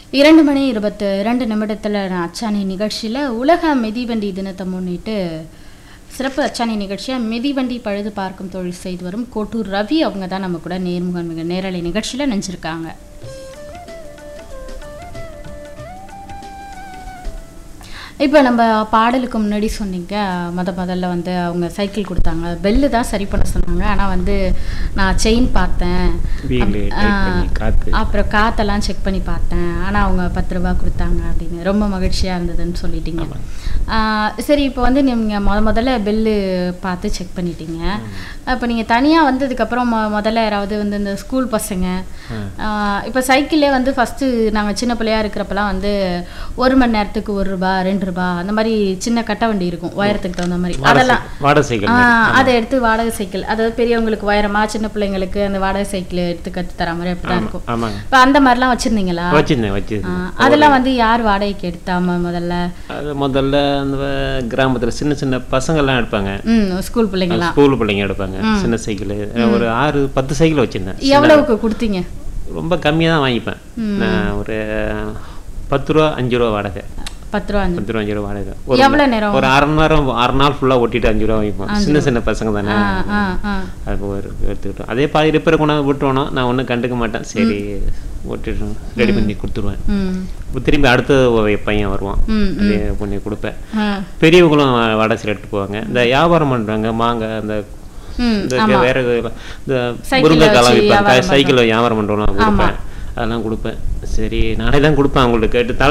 இரண்டு மணி இருபத்து இரண்டு நிமிடத்தில் அச்சாணி நிகழ்ச்சியில் உலக மிதிவண்டி தினத்தை முன்னிட்டு சிறப்பு அச்சாணி நிகழ்ச்சியாக மிதிவண்டி பழுது பார்க்கும் தொழில் செய்து வரும் கோட்டூர் ரவி அவங்க தான் நம்ம கூட நேர்முக மிக நேரலை நிகழ்ச்சியில் நினைச்சிருக்காங்க இப்போ நம்ம பாடலுக்கு முன்னாடி சொன்னீங்க முத முதல்ல வந்து அவங்க சைக்கிள் கொடுத்தாங்க பெல்லு தான் சரி பண்ண சொன்னாங்க ஆனால் வந்து நான் செயின் பார்த்தேன் வீலு அப்- டைட் பண்ணி ஆ, காத்து அப்புறம் காத்தெல்லாம் செக் பண்ணி பார்த்தேன் ஆனால் அவங்க பத்து ரூபா கொடுத்தாங்க அப்படின்னு ரொம்ப மகிழ்ச்சியாக இருந்ததுன்னு சொல்லிட்டீங்க ஆ, சரி இப்போ வந்து நீங்கள் முத முதல்ல பில்லு பார்த்து செக் பண்ணிட்டீங்க இப்போ நீங்கள் தனியாக வந்ததுக்கப்புறம் மொ முதல்ல யாராவது வந்து இந்த ஸ்கூல் பசங்க ஆ, இப்போ சைக்கிளே வந்து ஃபஸ்ட்டு நாங்கள் சின்ன பிள்ளையா இருக்கிறப்பலாம் வந்து ஒரு மணி நேரத்துக்கு ஒரு ரூபா ரெண்டு ரூபா அந்த மாதிரி சின்ன கட்ட வண்டி இருக்கும் உயரத்துக்கு தகுந்த மாதிரி வாடகை அதெல்லாம் சைக்கிள் வாடகை சைக்கிள் ஆ, மாதிரி. அதை எடுத்து வாடகை சைக்கிள் அதாவது பெரியவங்களுக்கு உயரமா சின்ன பிள்ளைங்களுக்கு அந்த வாடகை சைக்கிள் எடுத்து கத்து தர மாதிரி அப்படிதான் ஆமா, இருக்கும் ஆமாங்க இப்போ அந்த மாதிரிலாம் வச்சிருந்தீங்களா வச்சிருந்தேன் ஆ, வச்சிருந்தேன் அதெல்லாம் வந்து யார் வாடகைக்கு எடுத்தாம முதல்ல அது முதல்ல அந்த கிராமத்துல சின்ன சின்ன பசங்கள்லாம் எடுப்பாங்க ம் ஸ்கூல் பிள்ளைங்களாம் ஸ்கூல் பிள்ளைங்க எடுப்பாங்க சின்ன சைக்கிள் ஒரு ஆறு பத்து சைக்கிள் வச்சிருந்தேன் எவ்வளவுக்கு கொடுத்தீங்க ரொம்ப கம்மியாக தான் வாங்கிப்பேன் நான் ஒரு பத்து ரூபா அஞ்சு ரூபா வாடகை பத்து ரூபா அஞ்சு பத்து ரூபா அஞ்சு ரூபா வாடகை ஒரு எவ்வளவு நேரம் ஒரு அரை மணி நேரம் அரை நாள் ஃபுல்லாக ஓட்டிட்டு அஞ்சு ரூபா வாங்கிப்போம் சின்ன சின்ன பசங்க தானே ஆ ஆ ஆ அது ஒரு எடுத்துக்கிட்டோம் அதே பாதி ரிப்பேர் கொண்டாந்து விட்டுருவோம் நான் ஒன்றும் கண்டுக்க மாட்டேன் சரி ஓட்டிட்டு ரெடி பண்ணி கொடுத்துருவேன் ம் இப்ப திரும்பி அடுத்த ஒரு பையன் வருவான் ம் அதே பண்ணி கொடுப்பேன் ஆ பெரியவங்களும் வடை எடுத்து போவாங்க இந்த வியாபாரம் பண்றாங்க மாங்காய் அந்த ம் இந்த வேற இந்த சைக்கிள்ல முருங்கைக்காலாம் வச்சு விற்பாங்க வியாபாரம் சைக்கிள் வியாபாரம் பண்றவங்க கொடுப்பேன் அதெல்லாம் கொடுப்பேன் சரி நானே தான் கொடுப்பேன் அவங்கள்ட்ட கேட்டு தலை